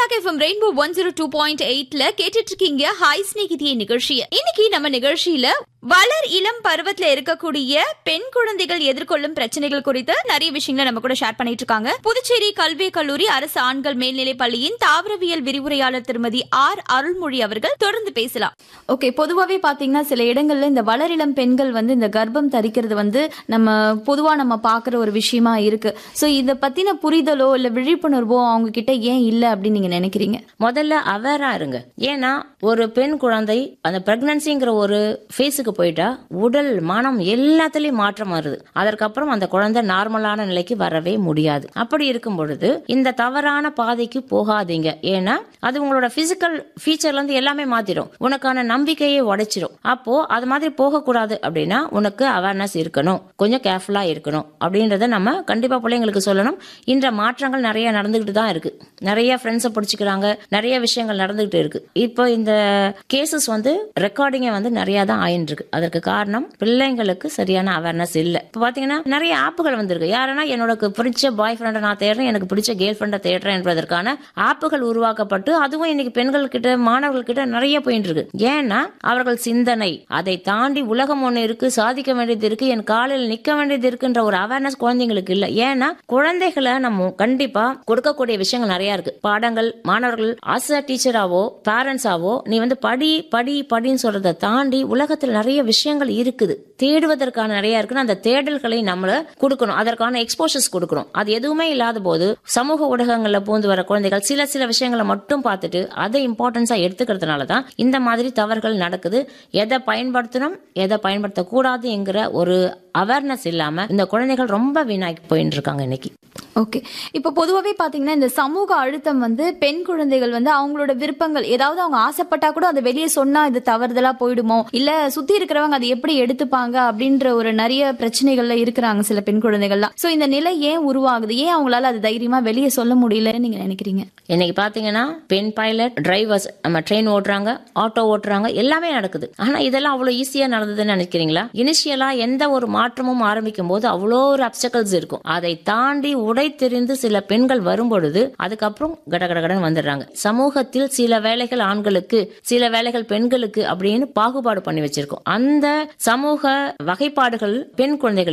back FM rainbow one zero two point எயிட்ல கேட்டுட்டு இருக்கீங்க ஹாய் ஸ்நேகிதிய நிகழ்ச்சியை இன்னைக்கு நம்ம நிகழ்ச்சியில வளர் இளம் பருவத்துல இருக்கக்கூடிய பெண் குழந்தைகள் எதிர்கொள்ளும் பிரச்சனைகள் குறித்து நிறைய விஷயங்களை நம்ம கூட ஷேர் பண்ணிட்டு இருக்காங்க புதுச்சேரி கல்வி கல்லூரி அரசு ஆண்கள் மேல்நிலைப் பள்ளியின் தாவரவியல் விரிவுரையாளர் திருமதி ஆர் அருள்மொழி அவர்கள் தொடர்ந்து பேசலாம் ஓகே பொதுவாவே பாத்தீங்கன்னா சில இடங்கள்ல இந்த வளர் இளம் பெண்கள் வந்து இந்த கர்ப்பம் தரிக்கிறது வந்து நம்ம பொதுவா நம்ம பாக்குற ஒரு விஷயமா இருக்கு சோ இத பத்தின புரிதலோ இல்ல விழிப்புணர்வோ அவங்க கிட்ட ஏன் இல்ல அப்படின்னு நீங்க நினைக்கிறீங்க முதல்ல அவேரா இருங்க ஏன்னா ஒரு பெண் குழந்தை அந்த பிரெக்னன்சிங்கிற ஒரு ஃபேஸுக்கு போயிட்டா உடல் மனம் எல்லாத்துலயும் மாற்றம் வருது அதற்கப்புறம் அந்த குழந்தை நார்மலான நிலைக்கு வரவே முடியாது அப்படி இருக்கும் பொழுது இந்த தவறான பாதைக்கு போகாதீங்க ஏன்னா அது உங்களோட பிசிக்கல் ஃபீச்சர்ல இருந்து எல்லாமே மாத்திரும் உனக்கான நம்பிக்கையை உடைச்சிரும் அப்போ அது மாதிரி போகக்கூடாது அப்படின்னா உனக்கு அவேர்னஸ் இருக்கணும் கொஞ்சம் கேர்ஃபுல்லா இருக்கணும் அப்படின்றத நம்ம கண்டிப்பா பிள்ளைங்களுக்கு சொல்லணும் இந்த மாற்றங்கள் நிறைய நடந்துகிட்டு தான் இருக்கு நிறைய ஃப்ரெண்ட்ஸை பிடிச்சிக்கிறாங்க நிறைய விஷயங்கள் நடந்துகிட்டு இருக்கு இப்போ இந்த கேசஸ் வந்து ரெக்கார்டிங்க வந்து நிறைய தான் ஆயின்னு இருக்கு அதற்கு காரணம் பிள்ளைங்களுக்கு சரியான அவேர்னஸ் இல்ல இப்போ பாத்தீங்கன்னா நிறைய ஆப்புகள் வந்திருக்கு யாருன்னா என்னோட பிடிச்ச பாய் ஃப்ரெண்டை நான் தேடுறேன் எனக்கு பிடிச்ச கேர்ள் ஃப்ரெண்டை தேடுறேன் என்பதற்கான ஆப்புகள் உருவாக்கப்பட்டு அதுவும் இன்னைக்கு பெண்கள் கிட்ட மாணவர்கள் கிட்ட நிறைய போயிட்டு இருக்கு ஏன்னா அவர்கள் சிந்தனை அதை தாண்டி உலகம் ஒண்ணு இருக்கு சாதிக்க வேண்டியது இருக்கு என் காலில் நிக்க வேண்டியது இருக்குன்ற ஒரு அவேர்னஸ் குழந்தைங்களுக்கு இல்ல ஏன்னா குழந்தைகளை நம்ம கண்டிப்பா கொடுக்கக்கூடிய விஷயங்கள் நிறைய இருக்கு பாடங்கள் மாணவர்கள் ஆஸ் அ டீச்சராவோ பேரண்ட்ஸாவோ நீ வந்து படி படி படின்னு சொல்றதை தாண்டி உலகத்துல நிறைய விஷயங்கள் இருக்குது தேடுவதற்கான நிறைய இருக்குன்னு அந்த தேடல்களை நம்மள கொடுக்கணும் அதற்கான எக்ஸ்போஷர்ஸ் கொடுக்கணும் அது எதுவுமே இல்லாத போது சமூக ஊடகங்கள்ல பூந்து வர குழந்தைகள் சில சில விஷயங்களை மட்டும் பார்த்துட்டு அதை இம்பார்ட்டன்ஸா எடுத்துக்கிறதுனால தான் இந்த மாதிரி தவறுகள் நடக்குது எதை பயன்படுத்தணும் எதை பயன்படுத்தக்கூடாது என்கிற ஒரு அவேர்னஸ் இல்லாம இந்த குழந்தைகள் ரொம்ப வீணாக்கி போயிட்டு இருக்காங்க இன்னைக்கு ஓகே இப்போ பொதுவாகவே பார்த்தீங்கன்னா இந்த சமூக அழுத்தம் வந்து பெண் குழந்தைகள் வந்து அவங்களோட விருப்பங்கள் ஏதாவது அவங்க ஆசைப்பட்டா கூட அதை வெளியே சொன்னா இது தவறுதலா போயிடுமோ இல்ல சுத்தி இருக்கிறவங்க அதை எப்படி எடுத்துப்பாங்க அப்படின்ற ஒரு நிறைய பிரச்சனைகள்ல இருக்கிறாங்க சில பெண் குழந்தைகள்லாம் சோ இந்த நிலை ஏன் உருவாகுது ஏன் அவங்களால அது தைரியமா வெளியே சொல்ல முடியலன்னு நீங்க நினைக்கிறீங்க இன்னைக்கு பாத்தீங்கன்னா பெண் பைலட் டிரைவர்ஸ் நம்ம ட்ரெயின் ஓட்டுறாங்க ஆட்டோ ஓட்டுறாங்க எல்லாமே நடக்குது ஆனா இதெல்லாம் அவ்வளவு ஈஸியா நடந்ததுன்னு நினைக்கிறீங்களா இனிஷியலா எந்த ஒரு மாற்றமும் ஆரம்பிக்கும் போது அவ்வளோ ஒரு அப்சக்கல்ஸ் இருக்கும் அதை தாண்டி உடை தெரிந்து சில பெண்கள் வரும் பொழுது அதுக்கப்புறம் கடகடகடன் வந்துடுறாங்க சமூகத்தில் சில வேலைகள் ஆண்களுக்கு சில வேலைகள் பெண்களுக்கு அப்படின்னு பாகுபாடு பண்ணி வச்சிருக்கோம் அந்த சமூக வகைப்பாடுகள் பெண் குழந்தைகள்